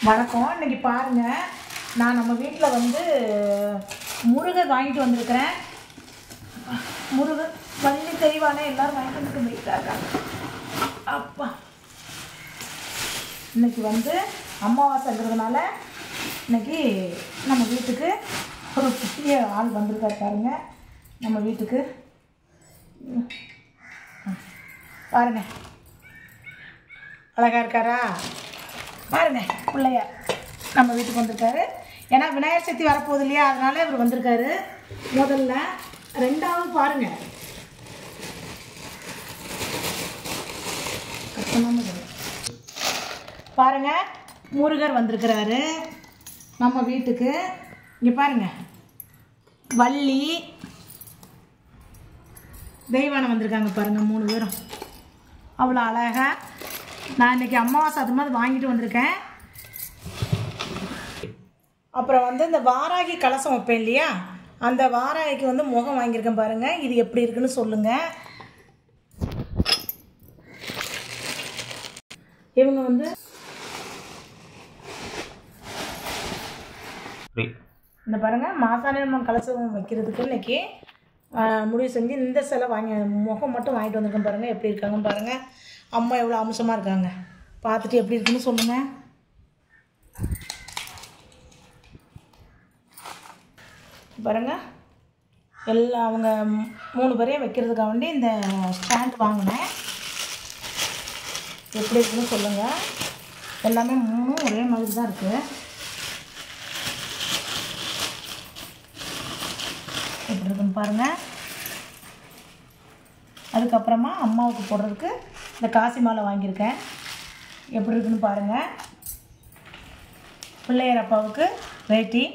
வணக்கம் இன்னைக்கு பாருங்க நான் நம்ம வீட்டில் வந்து முருகை வாங்கிட்டு வந்திருக்கிறேன் முருகன் வள்ளி தெய்வானே எல்லாரும் வாங்கிட்டு வந்து போயிட்டாங்க அப்பா இன்னைக்கு வந்து அமாவாசைங்கிறதுனால இன்னைக்கு நம்ம வீட்டுக்கு ஒரு புதிய ஆள் வந்திருக்காரு பாருங்க நம்ம வீட்டுக்கு ம். பாருங்க அழகா இருக்காரா பாருங்க பிள்ளையார் நம்ம வீட்டுக்கு வந்திருக்காரு ஏன்னா விநாயகர் சதுர்த்தி வரப்போகுது இல்லையா அதனால இவர் வந்திருக்காரு முதல்ல ரெண்டாவது பாருங்க கஷ்டமான இது. பாருங்க முருகர் வந்திருக்கிறாரு நம்ம வீட்டுக்கு இங்கே பாருங்க வள்ளி தெய்வானம் வந்திருக்காங்க பாருங்க மூணு பேரும் அவ்வளோ அழகா நான் இன்னைக்கு அமாவாசை அது மாதிரி வாங்கிட்டு வந்திருக்கேன் அப்புறம் வந்து இந்த வாராகி கலசம் வைப்பேன் இல்லையா அந்த வாராகிக்கு வந்து முகம் வாங்கியிருக்கேன் பாருங்க இது எப்படி இருக்குன்னு சொல்லுங்க இவங்க வந்து இந்த பாருங்க மாசாணியம்மன் கலசம் வைக்கிறதுக்கு இன்னைக்கு ஆஹ், முடிவு செஞ்சு இந்த சிலை வாங்கி முகம் மட்டும் வாங்கிட்டு வந்திருக்கேன் பாருங்க எப்படி இருக்காங்கன்னு பாருங்க அம்மா எவ்வளோ அம்சமாக இருக்காங்க பார்த்துட்டு எப்படி இருக்குன்னு சொல்லுங்க பாருங்க எல்லாம் அவங்க மூ- மூணு பேரையும் வைக்கிறதுக்காக வேண்டி இந்த ஸ்டாண்ட் வாங்கினேன் எப்படி இருக்குன்னு சொல்லுங்கள் எல்லாமே மூணும் ஒரே மாதிரி தான் இருக்குது எப்படி இருக்குன்னு பாருங்கள் அதுக்கப்புறமா அம்மாவுக்கு போடுறதுக்கு இந்த காசி மாலை வாங்கியிருக்கேன் எப்படி இருக்குன்னு பாருங்கள் பிள்ளையார் அப்பாவுக்கு வேட்டி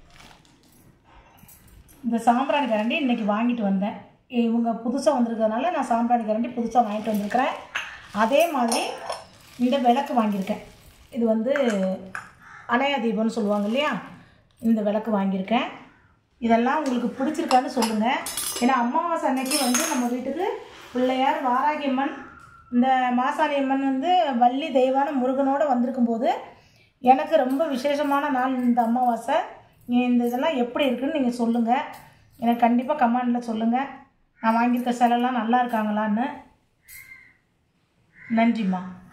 இந்த சாம்பிராணி கரண்டி இன்றைக்கி வாங்கிட்டு வந்தேன் இவங்க புதுசாக வந்திருக்கிறதுனால நான் சாம்பிராணி கரண்டி புதுசாக வாங்கிட்டு வந்திருக்கிறேன் அதே மாதிரி இந்த விளக்கு வாங்கியிருக்கேன் இது வந்து அணையா தீபம்னு சொல்லுவாங்க இல்லையா இந்த விளக்கு வாங்கியிருக்கேன் இதெல்லாம் உங்களுக்கு பிடிச்சிருக்கான்னு சொல்லுங்கள் ஏன்னா அமாவாசை அன்னைக்கு வந்து நம்ம வீட்டுக்கு பிள்ளையார் வாராகியம்மன் இந்த மாசாணி அம்மன் வந்து வள்ளி தெய்வான முருகனோட வந்திருக்கும் போது எனக்கு ரொம்ப விசேஷமான நாள் இந்த அமாவாசை நீ இந்த இதெல்லாம் எப்படி இருக்குன்னு நீங்கள் சொல்லுங்கள் எனக்கு கண்டிப்பாக கமெண்டில் சொல்லுங்கள் நான் வாங்கியிருக்க சிலைலாம் நல்லா இருக்காங்களான்னு நன்றிம்மா